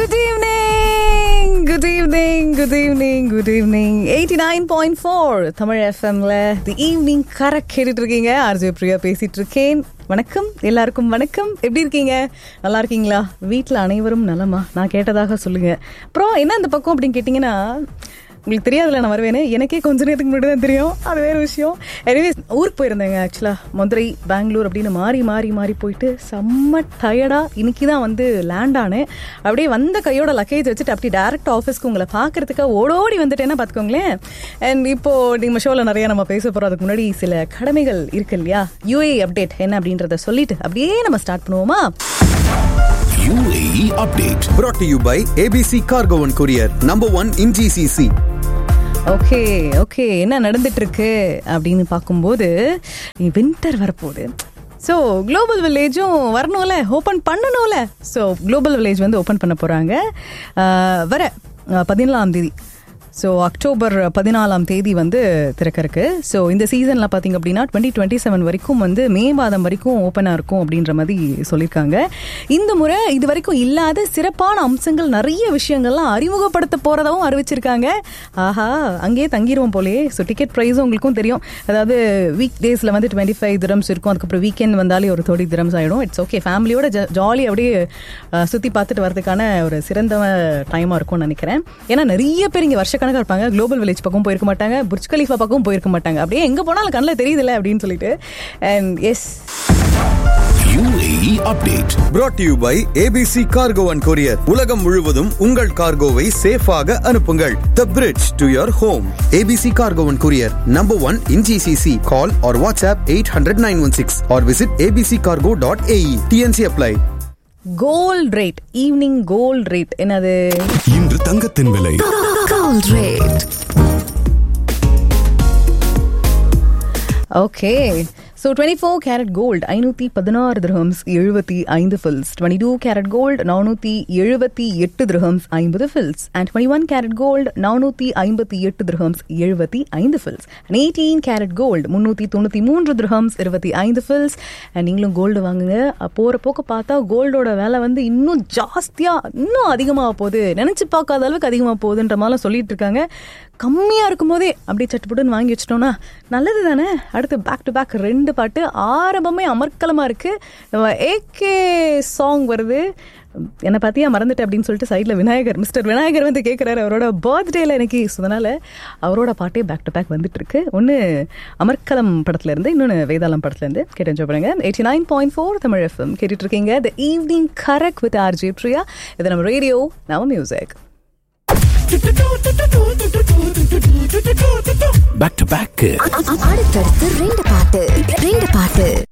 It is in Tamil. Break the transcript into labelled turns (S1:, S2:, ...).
S1: Good evening good evening good evening good evening eighty nine point four Tamil எஃப்எம்ல தி ஈவினிங் கரெக்ட் கேட்டுட்டு இருக்கீங்க ஆர்ஜே பிரியா பேசிட்டு இருக்கேன் வணக்கம் எல்லாருக்கும் வணக்கம் எப்படி இருக்கீங்க நல்லா இருக்கீங்களா வீட்டில் அனைவரும் நலமா நான் கேட்டதாக சொல்லுங்க அப்புறம் என்ன இந்த பக்கம் அப்படின்னு கேட்டிங்கன்னா உங்களுக்கு தெரியாதுல நான் வருவேன்னு எனக்கே கொஞ்ச நேரத்துக்கு முன்னாடி தான் தெரியும் அது வேற விஷயம் எனவே ஊருக்கு போயிருந்தேங்க ஆக்சுவலாக மதுரை பெங்களூர் அப்படின்னு மாறி மாறி மாறி போயிட்டு செம்ம டயர்டாக இன்னைக்கு தான் வந்து லேண்ட் ஆனேன் அப்படியே வந்த கையோட லக்கேஜ் வச்சுட்டு அப்படி டேரக்ட் ஆஃபீஸ்க்கு உங்களை பார்க்கறதுக்காக ஓடோடி வந்துட்டேன்னா பார்த்துக்கோங்களேன் அண்ட் இப்போ நம்ம ஷோவில் நிறைய நம்ம பேச போகிறோம் அதுக்கு முன்னாடி சில கடமைகள் இருக்கு இல்லையா யூஏ அப்டேட் என்ன அப்படின்றத சொல்லிட்டு அப்படியே நம்ம ஸ்டார்ட் பண்ணுவோமா
S2: UAE update.
S3: brought to you by ABC Cargo and Courier, number one in GCC.
S1: Okay okay என்ன நடந்துட்டு இருக்கு அப்படின்னு பார்க்கும்போது வின்டர் வரப்போகுது ஸோ குளோபல் வில்லேஜும் வரணும்ல ஓப்பன் பண்ணணும்ல ஸோ குளோபல் வில்லேஜ் வந்து ஓப்பன் பண்ண போகிறாங்க வர அஹ், பதினாலாம் தேதி ஸோ அக்டோபர் பதினாலாம் தேதி வந்து திறக்க இருக்கு ஸோ இந்த சீசனில் பார்த்தீங்க அப்படின்னா டுவெண்ட்டி டுவெண்ட்டி செவன் வரைக்கும் வந்து மே மாதம் வரைக்கும் ஓப்பனாக இருக்கும் அப்படின்ற மாதிரி சொல்லியிருக்காங்க இந்த முறை இது வரைக்கும் இல்லாத சிறப்பான அம்சங்கள் நிறைய விஷயங்கள்லாம் அறிமுகப்படுத்த போகிறதாவும் அறிவிச்சிருக்காங்க ஆஹா அங்கேயே தங்கிடுவோம் போலே ஸோ டிக்கெட் ப்ரைஸும் உங்களுக்கும் தெரியும் அதாவது வீக் டேஸில் வந்து டுவெண்ட்டி ஃபைவ் திரம்ஸ் இருக்கும் அதுக்கப்புறம் வீக்கெண்ட் வந்தாலே ஒரு தேர்ட்டி திரம்ஸ் ஆகிடும் இட்ஸ் ஓகே ஃபேமிலியோட ஜாலி அப்படியே சுற்றி பார்த்துட்டு வரதுக்கான ஒரு சிறந்த டைமாக இருக்கும்னு நினைக்கிறேன் ஏன்னா நிறைய பேர் இங்கே வருஷக்கணக்காக இருப்பாங்க குளோபல் வில்லேஜ் பக்கம் போயிருக்க மாட்டாங்க புர்ஜ் கலீஃபா பக்கம் போயிருக்க மாட்டாங்க அப்படியே எங்கே போனாலும் கண்ணில் தெரியுதுல்ல அப்படின்னு சொல்லிட்டு and yes
S2: UAE update.
S3: brought to you by ABC Cargo and Courier. உலகம் முழுவதும் உங்கள் கார்கோவை சேஃபாக அனுப்புங்கள் The bridge to your home. ABC Cargo and Courier, number one in GCC. Call or WhatsApp 800-916 or visit abccargo.ae. TNC apply.
S1: Gold rate evening gold rate என்னது
S2: இன்று தங்கத்தின் விலை
S4: Gold rate.
S1: Okay so twenty four carat gold ஐநூற்றி பதினாறு திரஹம்ஸ் எழுபத்தி ஐந்து fils twenty two carat gold நானூற்றி எழுபத்தி எட்டு திரஹம்ஸ் ஐம்பது fils and twenty one carat gold நானூற்றி ஐம்பத்தி எட்டு திரஹம்ஸ் எழுபத்தி ஐந்து fils and eighteen carat gold முந்நூற்றி தொண்ணூற்றி மூன்று திரஹம்ஸ் இருபத்தி ஐந்து ஃபில்ஸ் அண்ட் நீங்களும் கோல்டு வாங்குங்க போகிற போக்க பார்த்தா கோல்டோட விலை வந்து இன்னும் ஜாஸ்தியாக இன்னும் அதிகமாக போகுது நினச்சி பார்க்காத அளவுக்கு அதிகமாக போகுதுன்ற மாதிரிலாம் சொல்லிட்டு இருக்காங்க கம்மியாக இருக்கும் போதே அப்படியே சட்டுப்புட்டுன்னு வாங்கி வச்சிட்டோம்னா நல்லது தானே அடுத்து பேக் டு பேக் ரெண்டு பாட்டு ஆரம்பமே அமர்க்கலமாக இருக்குது ஏகே சாங் வருது என்னை பார்த்தியா மறந்துட்டேன் அப்படின்னு சொல்லிட்டு சைடில் விநாயகர் மிஸ்டர் விநாயகர் வந்து கேட்குறாரு அவரோட பர்த்டேல எனக்கு ஸோ அதனால் அவரோட பாட்டே பேக் டு பேக் வந்துட்டு இருக்கு ஒன்று அமர்க்கலம் படத்துல இருந்து இன்னொன்று வேதாளம் படத்துல இருந்து கேட்டு என்ஜாய் பண்ணுங்க eighty nine point four Tamil FM கேட்டுட்டு இருக்கீங்க the evening karak with RJ Priya இது நம்ம ரேடியோ நம்ம மியூசிக்
S2: Back to back.
S4: அடுத்தடுத்து ரெண்டு பாட்டு ரெண்டு பாட்டு